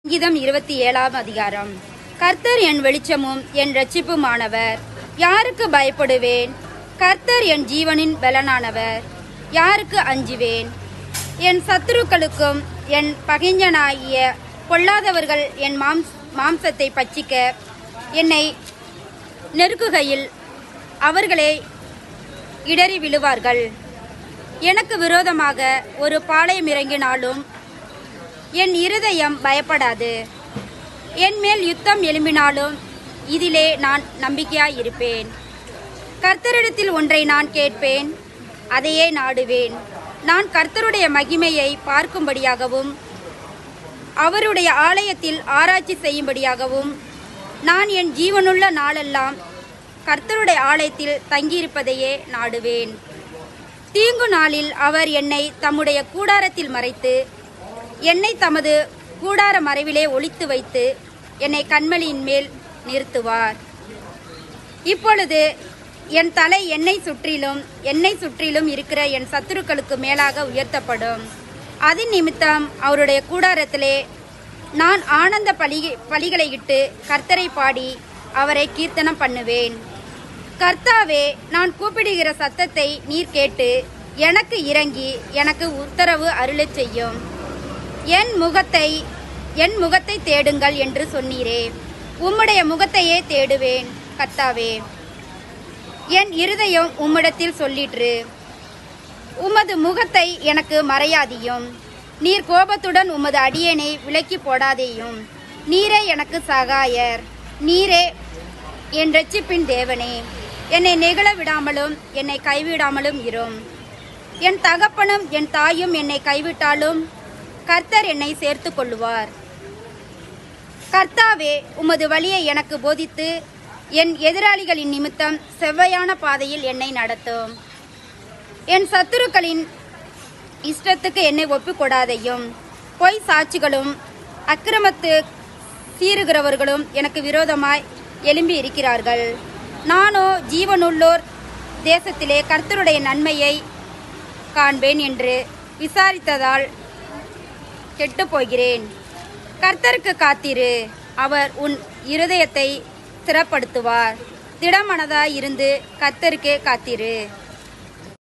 கீதம் இருபத்தி ஏழாம் அதிகாரம் கர்த்தர் என் வெளிச்சமும் என் இரட்சிப்புமானவர் யாருக்கு பயப்படுவேன் கர்த்தர் என் ஜீவனின் பலனானவர் யாருக்கு அஞ்சுவேன் என் சத்துருக்களுக்கும் என் பகைஞனாகிய பொல்லாதவர்கள் என் மாம்ஸ் மாம்சத்தை பட்சிக்க என்னை நெருக்குகையில் அவர்களே இடறி விழுவார்கள் எனக்கு விரோதமாக ஒரு பாளையம் இறங்கினாலும் என் இருதயம் பயப்படாது என் மேல் யுத்தம் எழும்பினாலும் இதிலே நான் நம்பிக்கையாயிருப்பேன் கர்த்தரிடத்தில் ஒன்றை நான் கேட்பேன் அதையே நாடுவேன் நான் கர்த்தருடைய மகிமையை பார்க்கும்படியாகவும் அவருடைய ஆலயத்தில் ஆராய்ச்சி செய்யும்படியாகவும் நான் என் ஜீவனுள்ள நாளெல்லாம் கர்த்தருடைய ஆலயத்தில் தங்கியிருப்பதையே நாடுவேன் தீங்கு நாளில் அவர் என்னை தம்முடைய கூடாரத்தில் மறைத்து என்னை தமது கூடார மறைவிலே ஒளித்து வைத்து என்னை கண்மலியின் மேல் நிறுத்துவார் இப்பொழுது என் தலை என்னை சுற்றிலும் என்னை சுற்றிலும் இருக்கிற என் சத்துருக்களுக்கு மேலாக உயர்த்தப்படும் அதன் நிமித்தம் அவருடைய கூடாரத்திலே நான் ஆனந்த பலி பலிகளை இட்டு கர்த்தரை பாடி அவரை கீர்த்தனம் பண்ணுவேன் கர்த்தாவே நான் கூப்பிடுகிற சத்தத்தை நீர் கேட்டு எனக்கு இறங்கி எனக்கு உத்தரவு அருளச் செய்யும் என் முகத்தை என் முகத்தை தேடுங்கள் என்று சொன்னீரே உம்முடைய முகத்தையே தேடுவேன் கர்த்தாவே என் இருதயம் உம்மிடத்தில் சொல்லிற்று உமது முகத்தை எனக்கு மறையாதியும் நீர் கோபத்துடன் உமது அடியேனை விலக்கி போடாதேயும் நீரே எனக்கு சகாயர் நீரே என் ரட்சிப்பின் தேவனே என்னை நெகிழ விடாமலும் என்னை கைவிடாமலும் இரும் என் தகப்பனும் என் தாயும் என்னை கைவிட்டாலும் கர்த்தர் என்னை சேர்த்து கொள்ளுவார் கர்த்தாவே உமது வழியை எனக்கு போதித்து என் எதிராளிகளின் நிமித்தம் செவ்வையான பாதையில் என்னை நடத்தும் என் சத்துருக்களின் இஷ்டத்துக்கு என்னை ஒப்புக் கொடாதையும் பொய் சாட்சிகளும் அக்கிரமத்து சீறுகிறவர்களும் எனக்கு விரோதமாய் எழும்பி இருக்கிறார்கள் நானோ ஜீவனுள்ளோர் தேசத்திலே கர்த்தருடைய நன்மையை காண்பேன் என்று விசாரித்ததால் கெட்டுப் போகிறேன் கர்த்தருக்கு காத்திரு அவர் உன் இருதயத்தை ஸ்திரப்படுத்துவார் திடமனதாய் இருந்து கர்த்தருக்கே காத்திரு